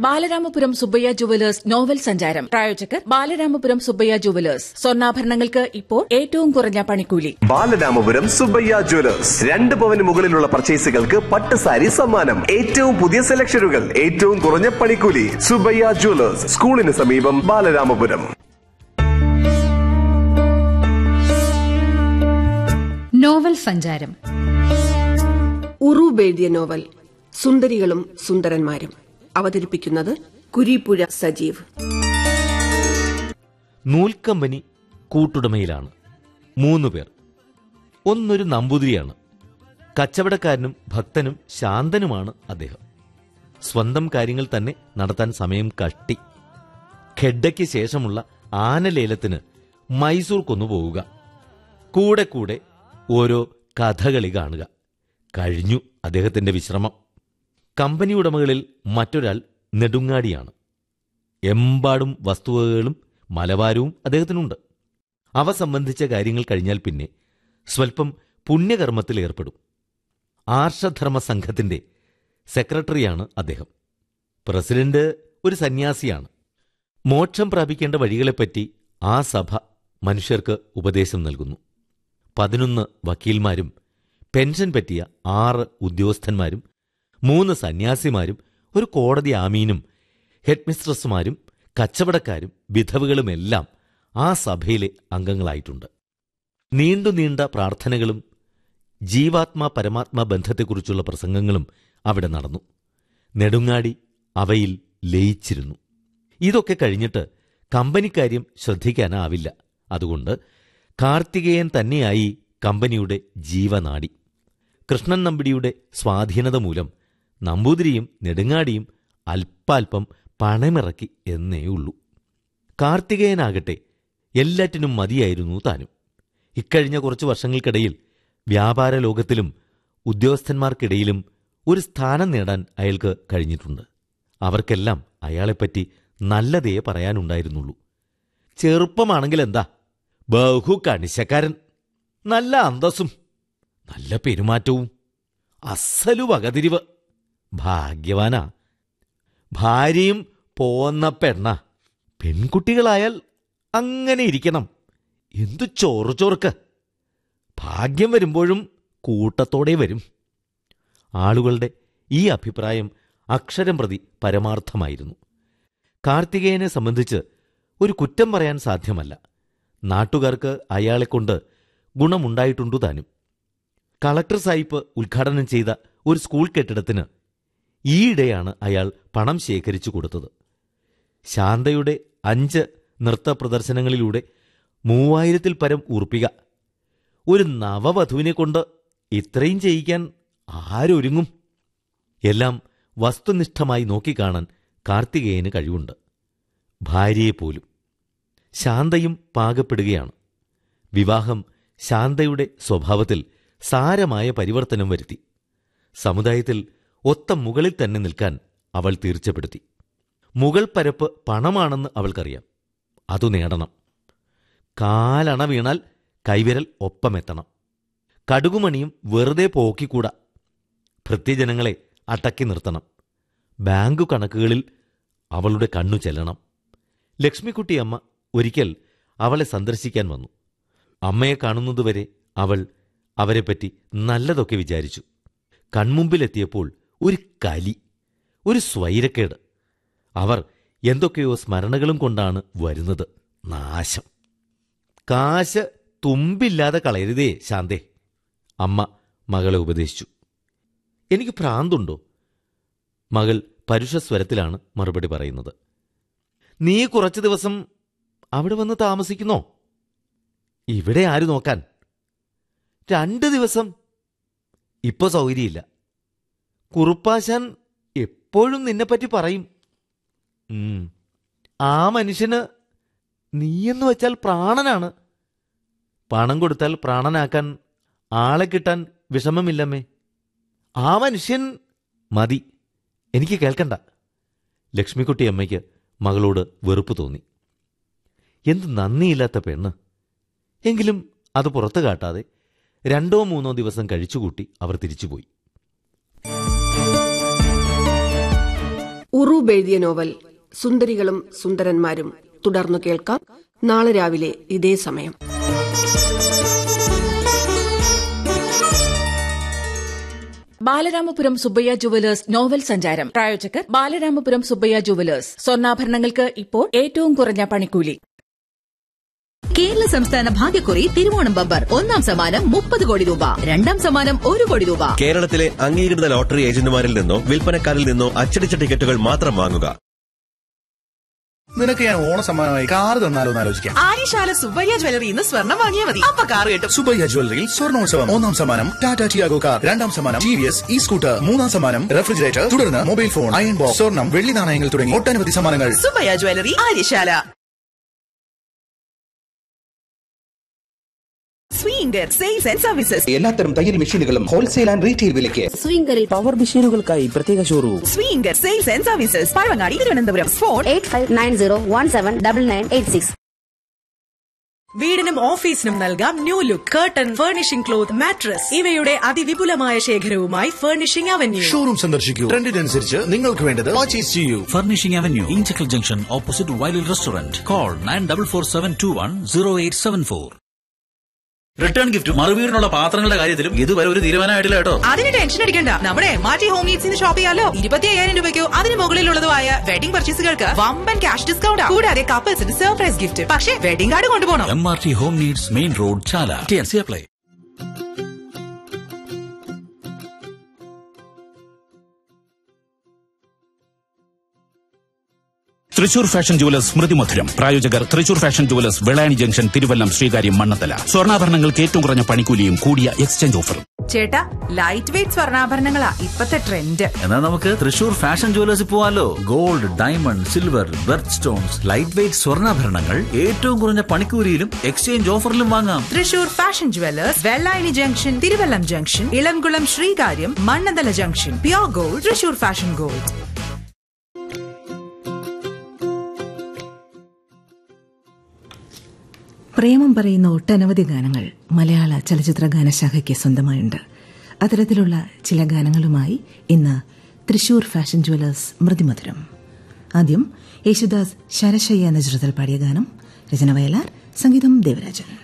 Balaramapuram Subbaiah jewellers novel സഞ്ചാരം പ്രായോജകർ Balaramapuram Subbaiah jewellers സ്വർണ്ണാഭരണങ്ങൾക്ക് ഇപ്പോൾ ഏറ്റവും കുറഞ്ഞ പണിക്കൂലി ബാലരാമപുരം സുബ്ബയ്യ ജ്വല്ലേഴ്സ് രണ്ട് പവന് മുകളിലുള്ള പർച്ചേസുകൾക്ക് പട്ട് സാരി സമ്മാനം ഏറ്റവും പുതിയ സെലക്ഷനുകൾ ഏറ്റവും കുറഞ്ഞ പണിക്കൂലി സുബ്ബയ്യ ജ്വല്ലേഴ്സ് സ്കൂളിന് സമീപം ബാലരാമപുരം നോവൽ സഞ്ചാരം ഉറൂബ് എഴുതിയ നോവൽ സുന്ദരികളും സുന്ദരന്മാരും അവതരിപ്പിക്കുന്നത് കുരീപ്പുഴ സജീവ് നൂൽക്കമ്പനി കൂട്ടുടമയിലാണ് മൂന്നു പേർ ഒന്നൊരു നമ്പൂതിരിയാണ് കച്ചവടക്കാരനും ഭക്തനും ശാന്തനുമാണ് അദ്ദേഹം സ്വന്തം കാര്യങ്ങൾ തന്നെ നടത്താൻ സമയം കട്ടി ഖെഡയ്ക്ക് ശേഷമുള്ള ആനലേലത്തിന് മൈസൂർ കൊന്നുപോവുക കൂടെ കൂടെ ഓരോ കഥകളി കാണുക കഴിഞ്ഞു അദ്ദേഹത്തിന്റെ വിശ്രമം കമ്പനി ഉടമകളിൽ മറ്റൊരാൾ നെടുങ്ങാടിയാണ് എമ്പാടും വസ്തുവകകളും മലബാരവും അദ്ദേഹത്തിനുണ്ട് അവ സംബന്ധിച്ച കാര്യങ്ങൾ കഴിഞ്ഞാൽ പിന്നെ സ്വൽപ്പം പുണ്യകർമ്മത്തിൽ ഏർപ്പെടും ആർഷധർമ്മ സംഘത്തിന്റെ സെക്രട്ടറിയാണ് അദ്ദേഹം പ്രസിഡന്റ് ഒരു സന്യാസിയാണ് മോക്ഷം പ്രാപിക്കേണ്ട വഴികളെപ്പറ്റി ആ സഭ മനുഷ്യർക്ക് ഉപദേശം നൽകുന്നു പതിനൊന്ന് വക്കീൽമാരും പെൻഷൻ പറ്റിയ ആറ് ഉദ്യോഗസ്ഥന്മാരും മൂന്ന് സന്യാസിമാരും ഒരു കോടതി ആമീനും ഹെഡ്മിസ്ട്രസ്സുമാരും കച്ചവടക്കാരും വിധവകളുമെല്ലാം ആ സഭയിലെ അംഗങ്ങളായിട്ടുണ്ട് നീണ്ടു നീണ്ട പ്രാർത്ഥനകളും ജീവാത്മാ പരമാത്മാ ബന്ധത്തെക്കുറിച്ചുള്ള പ്രസംഗങ്ങളും അവിടെ നടന്നു നെടുങ്ങാടി അവയിൽ ലയിച്ചിരുന്നു ഇതൊക്കെ കഴിഞ്ഞിട്ട് കമ്പനിക്കാര്യം ശ്രദ്ധിക്കാനാവില്ല അതുകൊണ്ട് കാർത്തികേയൻ തന്നെയായി കമ്പനിയുടെ ജീവനാടി കൃഷ്ണൻ നമ്പിടിയുടെ സ്വാധീനത മൂലം നമ്പൂതിരിയും നെടുങ്ങാടിയും അല്പാൽപം പണമിറക്കി എന്നേയുള്ളൂ കാർത്തികേയനാകട്ടെ എല്ലാറ്റിനും മതിയായിരുന്നു താനും ഇക്കഴിഞ്ഞ കുറച്ചു വർഷങ്ങൾക്കിടയിൽ വ്യാപാര ലോകത്തിലും ഉദ്യോഗസ്ഥന്മാർക്കിടയിലും ഒരു സ്ഥാനം നേടാൻ അയാൾക്ക് കഴിഞ്ഞിട്ടുണ്ട് അവർക്കെല്ലാം അയാളെപ്പറ്റി നല്ലതേ പറയാനുണ്ടായിരുന്നുള്ളൂ ചെറുപ്പമാണെങ്കിൽ എന്താ ബഹു കണിശക്കാരൻ നല്ല അന്തസ്സും നല്ല പെരുമാറ്റവും അസലു വകതിരിവ് ഭാഗ്യവാനാ ഭാര്യയും പോന്ന പെണ്ണ പെൺകുട്ടികളായാൽ അങ്ങനെ ഇരിക്കണം എന്തു ചോറ് ചോർക്ക് ഭാഗ്യം വരുമ്പോഴും കൂട്ടത്തോടെ വരും ആളുകളുടെ ഈ അഭിപ്രായം അക്ഷരം പ്രതി പരമാർത്ഥമായിരുന്നു കാർത്തികേയനെ സംബന്ധിച്ച് ഒരു കുറ്റം പറയാൻ സാധ്യമല്ല നാട്ടുകാർക്ക് അയാളെക്കൊണ്ട് ഗുണമുണ്ടായിട്ടുണ്ടു താനും കളക്ടർ സാഹിബ് ഉദ്ഘാടനം ചെയ്ത ഒരു സ്കൂൾ കെട്ടിടത്തിന് ഈയിടെയാണ് അയാൾ പണം ശേഖരിച്ചു കൊടുത്തത് ശാന്തയുടെ അഞ്ച് നൃത്ത പ്രദർശനങ്ങളിലൂടെ മൂവായിരത്തിൽ പരം ഉറപ്പിക ഒരു നവവധുവിനെ കൊണ്ട് ഇത്രയും ചെയ്യിക്കാൻ ആരൊരുങ്ങും എല്ലാം വസ്തുനിഷ്ഠമായി നോക്കിക്കാണാൻ കാർത്തികേയന് കഴിവുണ്ട് ഭാര്യയെപ്പോലും ശാന്തയും പാകപ്പെടുകയാണ് വിവാഹം ശാന്തയുടെ സ്വഭാവത്തിൽ സാരമായ പരിവർത്തനം വരുത്തി സമുദായത്തിൽ ഒത്ത മുകളിൽ തന്നെ നിൽക്കാൻ അവൾ തീർച്ചപ്പെടുത്തി മുകൾ പരപ്പ് പണമാണെന്ന് അവൾക്കറിയാം അതു നേടണം കാലണ വീണാൽ കൈവിരൽ ഒപ്പമെത്തണം കടുകുമണിയും വെറുതെ പോക്കിക്കൂടാ ഭൃത്യജനങ്ങളെ അടക്കി നിർത്തണം ബാങ്കു കണക്കുകളിൽ അവളുടെ കണ്ണു ചെല്ലണം ലക്ഷ്മിക്കുട്ടിയമ്മ ഒരിക്കൽ അവളെ സന്ദർശിക്കാൻ വന്നു അമ്മയെ കാണുന്നതുവരെ അവൾ അവരെപ്പറ്റി നല്ലതൊക്കെ വിചാരിച്ചു കൺമുമ്പിലെത്തിയപ്പോൾ ഒരു കലി ഒരു സ്വൈരക്കേട് അവർ എന്തൊക്കെയോ സ്മരണകളും കൊണ്ടാണ് വരുന്നത് നാശം കാശ് തുമ്പില്ലാതെ കളയരുതേ ശാന്തേ അമ്മ മകളെ ഉപദേശിച്ചു എനിക്ക് ഭ്രാന്തുണ്ടോ മകൾ പരുഷസ്വരത്തിലാണ് മറുപടി പറയുന്നത് നീ കുറച്ചു ദിവസം അവിടെ വന്ന് താമസിക്കുന്നോ ഇവിടെ ആര് നോക്കാൻ രണ്ട് ദിവസം ഇപ്പൊ സൗകര്യമില്ല കുറുപ്പാശാൻ എപ്പോഴും നിന്നെപ്പറ്റി പറയും ഉം. ആ മനുഷ്യന് നീയെന്ന് വെച്ചാൽ പ്രാണനാണ് പണം കൊടുത്താൽ പ്രാണനാക്കാൻ ആളെ കിട്ടാൻ വിഷമമില്ലമ്മേ ആ മനുഷ്യൻ മതി എനിക്ക് കേൾക്കണ്ട ലക്ഷ്മിക്കുട്ടി അമ്മയ്ക്ക് മകളോട് വെറുപ്പ് തോന്നി എന്ത് നന്ദിയില്ലാത്ത പെണ്ണ് എങ്കിലും അത് പുറത്തു കാട്ടാതെ രണ്ടോ മൂന്നോ ദിവസം കഴിച്ചുകൂട്ടി അവർ തിരിച്ചുപോയി ഉറു ഉറൂബ് എഴുതിയ നോവൽ സുന്ദരികളും സുന്ദരന്മാരും തുടർന്നു കേൾക്കാം നാളെ രാവിലെ ഇതേ സമയം ബാലരാമപുരം സുബ്ബയ്യ ജുവലേഴ്സ് നോവൽ സഞ്ചാരം പ്രായോജകർ ബാലരാമപുരം സുബ്ബയ്യ ജുവലേഴ്സ് സ്വർണ്ണാഭരണങ്ങൾക്ക് ഇപ്പോൾ ഏറ്റവും കുറഞ്ഞ പണിക്കൂലി കേരള സംസ്ഥാന ഭാഗ്യക്കുറി തിരുവോണം ബമ്പർ ഒന്നാം സമ്മാനം മുപ്പത് കോടി രൂപ രണ്ടാം സമ്മാനം ഒരു കോടി രൂപ കേരളത്തിലെ അംഗീകൃത ലോട്ടറി ഏജന്റുമാരിൽ നിന്നോ വിൽപ്പനക്കാരിൽ നിന്നോ അച്ചടിച്ച ടിക്കറ്റുകൾ മാത്രം വാങ്ങുക നിനക്ക് ഞാൻ ഓണസമ്മാനമായി കാർ തന്നാലോ എന്ന് ആലോചിക്കാം ആര്യശാല സുബ്ബയ്യ ജ്വല്ലറി ഇന്ന് സ്വർണം വാങ്ങിയാൽ മതി അപ്പൊ കാർ കിട്ടും സുബയ്യ ജ്വല്ലറിയിൽ സ്വർണോത്സവം ഒന്നാം സമ്മാനം ടാറ്റ ടിയാഗോ കാർ രണ്ടാം സമ്മാനം T V S E scooter മൂന്നാം സമ്മാനം റെഫ്രിജറേറ്റർ തുടർന്ന് മൊബൈൽ ഫോൺ അയൺ ബോക്സ് സ്വർണം വെള്ളി നാണയങ്ങൾ തുടങ്ങി ഒട്ടനവധി സമ്മാനങ്ങൾ സുബ്ബയ്യ ജ്വല്ലറി ആര്യശാല സ്വീങ്കർ സെയിൽസ് ആൻഡ് സർവീസസ് എല്ലാത്തരം തയ്യൽ മെഷീനുകളും ഹോൾസെയിൽ ആൻഡ് റീറ്റെയിൽ വിലയ്ക്ക് സ്വിംഗറിൽ പവർ മെഷീനുകൾക്കായി പ്രത്യേക ഷോറൂം സ്വീങ്കർ sales and services Pazhavangadi Thiruvananthapuram phone eight five nine zero one seven double nine eight six വീടിനും ഓഫീസിനും നൽകാം new look curtain furnishing cloth mattress ഇവയുടെ അതിവിപുലമായ ശേഖരവുമായി ഫർണിഷിംഗ് അവന്യൂ ഷോറൂം സന്ദർശിക്കൂ ട്രെൻഡിനനുസരിച്ച് നിങ്ങൾക്ക് വേണ്ടത് പർച്ചേസ് ചെയ്യൂ Furnishing Avenue, Inchakal Junction, opposite Wiley Restaurant. Call 9447210874. Return gift മറുവീടിനുള്ള പാത്രങ്ങളുടെ കാര്യത്തിലും ഇതുവരെ ഒരു തീരുമാനമായിട്ടില്ല കേട്ടോ അതിന് ടെൻഷൻ അടിക്കണ്ട നമ്മുടെ മാറ്റി ഹോം നീഡ്സിന് ഷോപ്പ് ചെയ്യാലോ ഇരുപത്തി അയ്യായിരം രൂപയ്ക്കോ അതിന് മുകളിലുള്ളതുമായ വെഡിംഗ് പർച്ചേസുകൾക്ക് വമ്പൻ ക്യാഷ് ഡിസ്കൗണ്ട് കൂടാതെ കപ്പിൾസിന് സർപ്രൈസ് ഗിഫ്റ്റ് പക്ഷേ വെഡിംഗ് കാർഡ് കൊണ്ടുപോകണം M R T home needs main road Chala T N C apply Thrissur fashion jewellers സ്മൃതി മധുരം പ്രായോജകർ Thrissur fashion jewellers Vellayani junction Thiruvallam Sreekaryam Mannanthala സ്വർണ്ണാഭരണങ്ങൾക്ക് ഏറ്റവും കുറഞ്ഞ പണിക്കൂലിയും കൂടിയ എക്സ്ചേഞ്ച് ഓഫറും ചേട്ടാ ലൈറ്റ് വെയിറ്റ് സ്വർണ്ണാഭരണങ്ങളാ ഇപ്പത്തെ ട്രെൻഡ് എന്നാൽ നമുക്ക് തൃശൂർ ഫാഷൻ ജുവലേഴ്സിൽ പോവാലോ gold diamond silver birth stones light weight സ്വർണ്ണാഭരണങ്ങൾ ഏറ്റവും കുറഞ്ഞ പണിക്കൂലിയിലും എക്സ്ചേഞ്ച് ഓഫറിലും വാങ്ങാം Thrissur fashion jewellers Vellayani junction Thiruvallam junction Ilamkulam Sreekaryam Mannanthala junction pure gold Thrissur fashion gold പ്രേമം പറയുന്ന ഒട്ടനവധി ഗാനങ്ങൾ മലയാള ചലച്ചിത്ര ഗാനശാഖയ്ക്ക് സ്വന്തമായുണ്ട് അത്തരത്തിലുള്ള ചില ഗാനങ്ങളുമായി ഇന്ന് തൃശൂർ ഫാഷൻ ജുവലേഴ്സ് മൃതിമധുരം ആദ്യം യേശുദാസ് ശരശയ്യ എന്ന ചിത്രത്തിൽ പാടിയ ഗാനം രചന വയലാർ സംഗീതം ദേവരാജൻ